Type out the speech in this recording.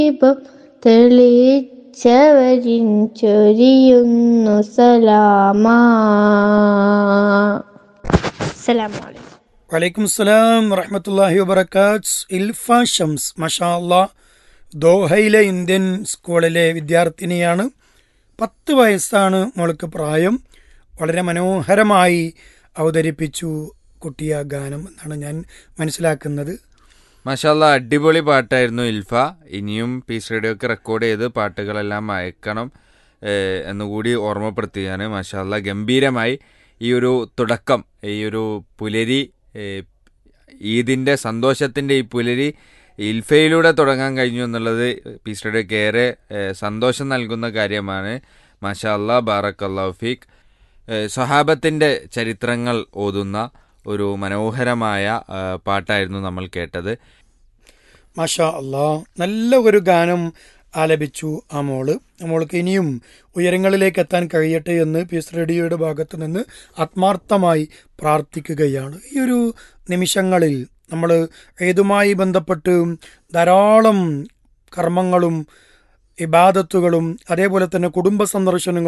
ദീപം തെളിച്ചവരിൻ ചൊരിയുന്നു സലാമാ സലാമലൈക്കും വലൈക്കും സ്സലാം വറഹമത്തല്ലാഹി വബർക്കാത്ത് ഇൽഫ ഷംസ് മഷാ അല്ലാ ദോഹയിലെ ഇന്ത്യൻ സ്കൂളിലെ വിദ്യാർത്ഥിനിയാണ് പത്ത് വയസ്സാണ് മോൾക്ക് പ്രായം വളരെ മനോഹരമായി അവതരിപ്പിച്ചു കുട്ടിയ ഗാനം എന്നാണ് ഞാൻ മനസ്സിലാക്കുന്നത് മഷാല്ല അടിപൊളി പാട്ടായിരുന്നു ഇൽഫ ഇനിയും പീസ് റേഡിയോക്ക് റെക്കോർഡ് ചെയ്ത് പാട്ടുകളെല്ലാം അയക്കണം ഏഹ്, എന്നുകൂടി ഓർമ്മപ്പെടുത്തുകയാണ് മഷാല്ല ഗംഭീരമായി ഈ ഒരു തുടക്കം ഈ ഒരു പുലരി ഏഹ്, ഈദിൻ്റെ സന്തോഷത്തിൻ്റെ ഈ പുലരി ഇൽഫയിലൂടെ തുടങ്ങാൻ കഴിഞ്ഞു എന്നുള്ളത് പീസ് റേഡിയോക്ക് ഏറെ ഏഹ്, സന്തോഷം നൽകുന്ന കാര്യമാണ് മഷാല്ല ബാറക്കല്ലാഹു ഫീഖ് ഏഹ്, സ്വഹാബത്തിൻ്റെ ചരിത്രങ്ങൾ ഓതുന്ന ഒരു മനോഹരമായ ആ, പാട്ടായിരുന്നു നമ്മൾ കേട്ടത് മാഷാ അല്ലാ നല്ല ഒരു ഗാനം ആലപിച്ചു ആ മോള് ആ മോൾക്ക് ഇനിയും ഉയരങ്ങളിലേക്ക് എത്താൻ കഴിയട്ടെ എന്ന് പീസ് റേഡിയോയുടെ ഭാഗത്ത് നിന്ന് ആത്മാർത്ഥമായി പ്രാർത്ഥിക്കുകയാണ് ഈ ഒരു നിമിഷങ്ങളിൽ നമ്മൾ ഏതുമായി ബന്ധപ്പെട്ട് ധാരാളം കർമ്മങ്ങളും ഇബാദത്തുകളും അതേപോലെ തന്നെ കുടുംബ സന്ദർശനങ്ങളും